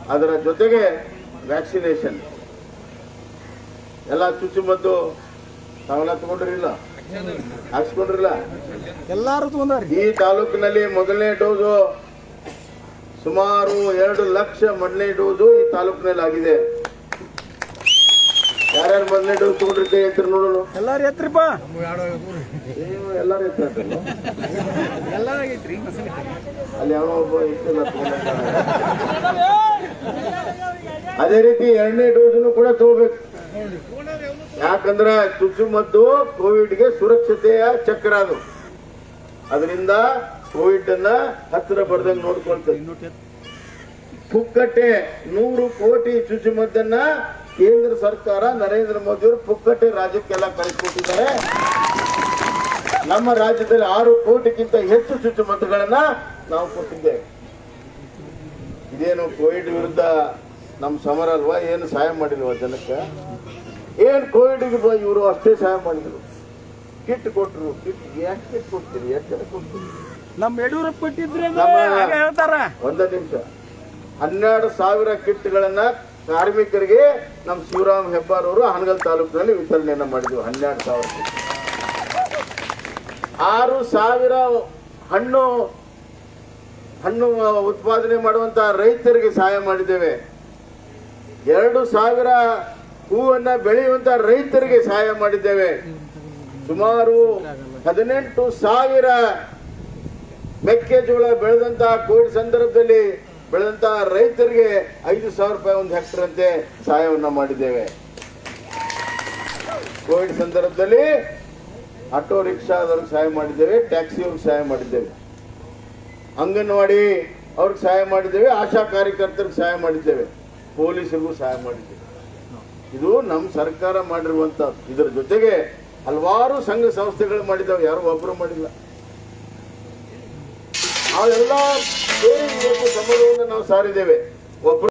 ಅದರ ಜೊತೆಗೆ ವ್ಯಾಕ್ಸಿನೇಷನ್ ಎಲ್ಲ ಚುಚ್ಚುಮದ್ದು ತಾವೆಲ್ಲ ತಗೊಂಡ್ರಿಲ್ಲ ಹಾಕ್ಸ್ಕೊಂಡ್ರಿಲ್ಲ ಎಲ್ಲಾರು ತಗೊಂಡಾರಿ ಈ ತಾಲೂಕಿನಲ್ಲಿ ಮೊದಲನೇ ಡೋಸು ಸುಮಾರು ಎರಡು ಲಕ್ಷ ಮೊದಲನೇ ಡೋಸು ಈ ತಾಲೂಕಿನಲ್ಲಿ ಆಗಿದೆ ಯಾರ್ಯಾರು ಮೊದಲನೇ ಡೋಸ್ ತಗೊಂಡ್ರಿ ಕೈ ಎತ್ತಿರ ನೋಡೋಣ ಎಲ್ಲಾರು ಎತ್ರಿಪ್ಪ ನೀವು ಎಲ್ಲರೂ ಎತ್ತಾರಲ್ಲ ಎಲ್ಲಾರಾಗೈತ್ರಿ ಅಲ್ಲಿ ಯಾವನೋ ಒಬ್ಬ ಇಟ್ಟಿಲ್ಲ ತಗೊಂಡಿದ್ದಾನೆ. ಅದೇ ರೀತಿ ಎರಡನೇ ಡೋಸ್ನು ಕೂಡ ತಗೋಬೇಕು ಯಾಕಂದ್ರೆ ಚುಚ್ಚುಮದ್ದು ಕೋವಿಡ್ಗೆ ಸುರಕ್ಷತೆಯ ಚಕ್ರ ಅದು ಅದರಿಂದ ಕೋವಿಡ್ ಅನ್ನ ಹತ್ತಿರ ಬರ್ದಂಗೆ ನೋಡ್ಕೊಳ್ತೇವೆ ಪುಕ್ಕಟ್ಟೆ ನೂರು ಕೋಟಿ ಚುಚ್ಚುಮದ್ದನ್ನ ಕೇಂದ್ರ ಸರ್ಕಾರ ನರೇಂದ್ರ ಮೋದಿ ಅವರು ಪುಕ್ಕಟ್ಟೆ ರಾಜ್ಯಕ್ಕೆಲ್ಲ ಕಳಿಸ್ಕೊಟ್ಟಿದ್ದಾರೆ ನಮ್ಮ ರಾಜ್ಯದಲ್ಲಿ ಆರು ಕೋಟಿಗಿಂತ ಹೆಚ್ಚು ಚುಚ್ಚುಮದ್ದುಗಳನ್ನ ನಾವು ಕೊಟ್ಟಿದ್ದೇವೆ ಇದೇನು ಕೋವಿಡ್ ವಿರುದ್ಧ ನಮ್ಮ ಸಮರ ಅಲ್ವಾ ಏನು ಸಹಾಯ ಮಾಡಿಲ್ವಾ ಜನಕ್ಕೆ ಏನ್ ಕೋವಿಡ್ ಇವರು ಅಷ್ಟೇ ಸಹಾಯ ಮಾಡಿದ್ರು ಕಿಟ್ ಕೊಟ್ರು ಕಿಟ್ ಎಷ್ಟು ಕಿಟ್ ಕೊಡ್ತೀರಿ ಎಷ್ಟು ಜನ ಕೊಡ್ತೀರಿ ನಮ್ ಯಡಿಯೂರಪ್ಪ ಕೊಟ್ಟಿದ್ರಿ ನಮ್ಮ- ಅಂದ್ರೆ ಹೇಳ್ತಾರ ಒಂದ ನಿಮಿಷ ಹನ್ನೆರಡು ಸಾವಿರ ಕಿಟ್ಗಳನ್ನ ಕಾರ್ಮಿಕರಿಗೆ ನಮ್ಮ ಶಿವರಾಮ್ ಹೆಬ್ಬಾರ್ ಅವರು ಹಾನಗಲ್ ತಾಲೂಕಿನಲ್ಲಿ ವಿತರಣೆಯನ್ನ ಮಾಡಿದ್ವಿ ಹನ್ನೆರಡು ಸಾವಿರ kit. ಆರು ಸಾವಿರ ಹಣ್ಣು ಹಣ್ಣು ಉತ್ಪಾದನೆ ಮಾಡುವಂತ ರೈತರಿಗೆ ಸಹಾಯ ಮಾಡಿದ್ದೇವೆ ಎರಡು ಸಾವಿರ ಹೂವನ್ನ ಬೆಳೆಯುವಂತ ರೈತರಿಗೆ ಸಹಾಯ ಮಾಡಿದ್ದೇವೆ ಸುಮಾರು ಹದಿನೆಂಟು ಸಾವಿರ ಮೆಕ್ಕೆಜೋಳ ಬೆಳೆದಂತ ಕೋವಿಡ್ ಸಂದರ್ಭದಲ್ಲಿ ಬೆಳೆದಂತ ರೈತರಿಗೆ ಐದು ಸಾವಿರ ರೂಪಾಯಿ ಒಂದು ಹೆಕ್ಟರ್ ಅಂತೆ ಸಹಾಯವನ್ನ ಮಾಡಿದ್ದೇವೆ ಕೋವಿಡ್ ಸಂದರ್ಭದಲ್ಲಿ ಆಟೋ ರಿಕ್ಷಾದವ್ರಿಗೆ ಸಹಾಯ ಮಾಡಿದ್ದೇವೆ ಟ್ಯಾಕ್ಸಿ ಅವ್ರಿಗೆ ಸಹಾಯ ಮಾಡಿದ್ದೇವೆ ಅಂಗನವಾಡಿ ಅವ್ರಿಗೆ ಸಹಾಯ ಮಾಡಿದ್ದೇವೆ ಆಶಾ ಕಾರ್ಯಕರ್ತರಿಗೆ ಸಹಾಯ ಮಾಡಿದ್ದೇವೆ ಪೊಲೀಸರಿಗೂ ಸಹಾಯ ಮಾಡಿದ್ದೇವೆ ಇದು ನಮ್ಮ ಸರ್ಕಾರ ಮಾಡಿರುವಂತ ಇದರ ಜೊತೆಗೆ ಹಲವಾರು ಸಂಘ ಸಂಸ್ಥೆಗಳು ಮಾಡಿದ್ದಾವೆ ಯಾರು ಒಬ್ಬರು ಮಾಡಿಲ್ಲ ಅವೆಲ್ಲ ಸೇರಿ ಇವತ್ತು ಸಂಬಳವನ್ನು ನಾವು ಸಾರಿದ್ದೇವೆ ಒಬ್ಬರು